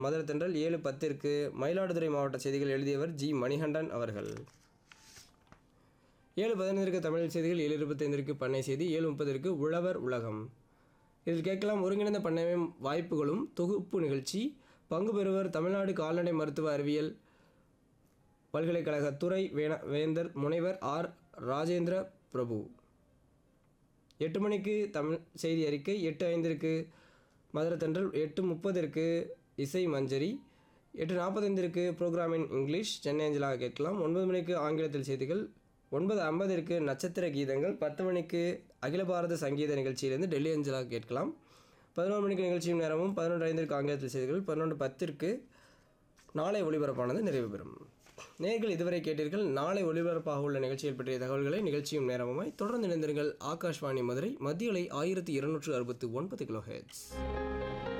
மதுரை தென்றல் ஏழு பத்திற்கு மயிலாடுதுறை மாவட்ட செய்திகள் எழுதியவர் ஜி மணிகண்டன் அவர்கள் ஏழு பதினைந்திற்கு தமிழ் செய்திகள் ஏழு இருபத்தைந்திற்கு பண்ணை செய்தி ஏழு முப்பதிற்கு உழவர் உலகம் இதில் கேட்கலாம் ஒருங்கிணைந்த பண்ணையம் வாய்ப்புகளும் தொகுப்பு நிகழ்ச்சி பங்கு பெறுவர் தமிழ்நாடு கால்நடை மருத்துவ அறிவியல் பல்கலைக்கழக துறை வேண வேந்தர் முனைவர் ஆர் ராஜேந்திர பிரபு எட்டு மணிக்கு தமிழ் செய்தி அறிக்கை எட்டு ஐந்திற்கு மதுரை தென்றல் எட்டு முப்பதிற்கு இசை மஞ்சரி எட்டு நாற்பத்தைந்திற்கு ப்ரோக்ராமின் இங்கிலீஷ் சென்னை அஞ்சலாக கேட்கலாம் ஒன்பது மணிக்கு ஆங்கிலத்தில் செய்திகள் ஒன்பது ஐம்பதிற்கு நட்சத்திர கீதங்கள் பத்து மணிக்கு அகில பாரத சங்கீத நிகழ்ச்சியிலிருந்து டெல்லி அஞ்சலாக கேட்கலாம் பதினோரு மணிக்கு நிகழ்ச்சியும் நேரமும் பதினொன்று ஐந்திற்கு ஆங்கிலத்தில் செய்திகள் பதினொன்று பத்திற்கு நாளை ஒளிபரப்பானது நிறைவு பெறும் நேர்கள் இதுவரை கேட்டீர்கள் நாளை ஒளிபரப்பாக உள்ள நிகழ்ச்சிகள் பற்றிய தகவல்களை நிகழ்ச்சியும் நேரமுமாய் தொடர்ந்து இணைந்திருங்கள் ஆகாஷ்வாணி மதுரை மத்தியலை ஆயிரத்தி இருநூற்று அறுபத்தி ஒன்பது கிலோ ஹெட்ஸ்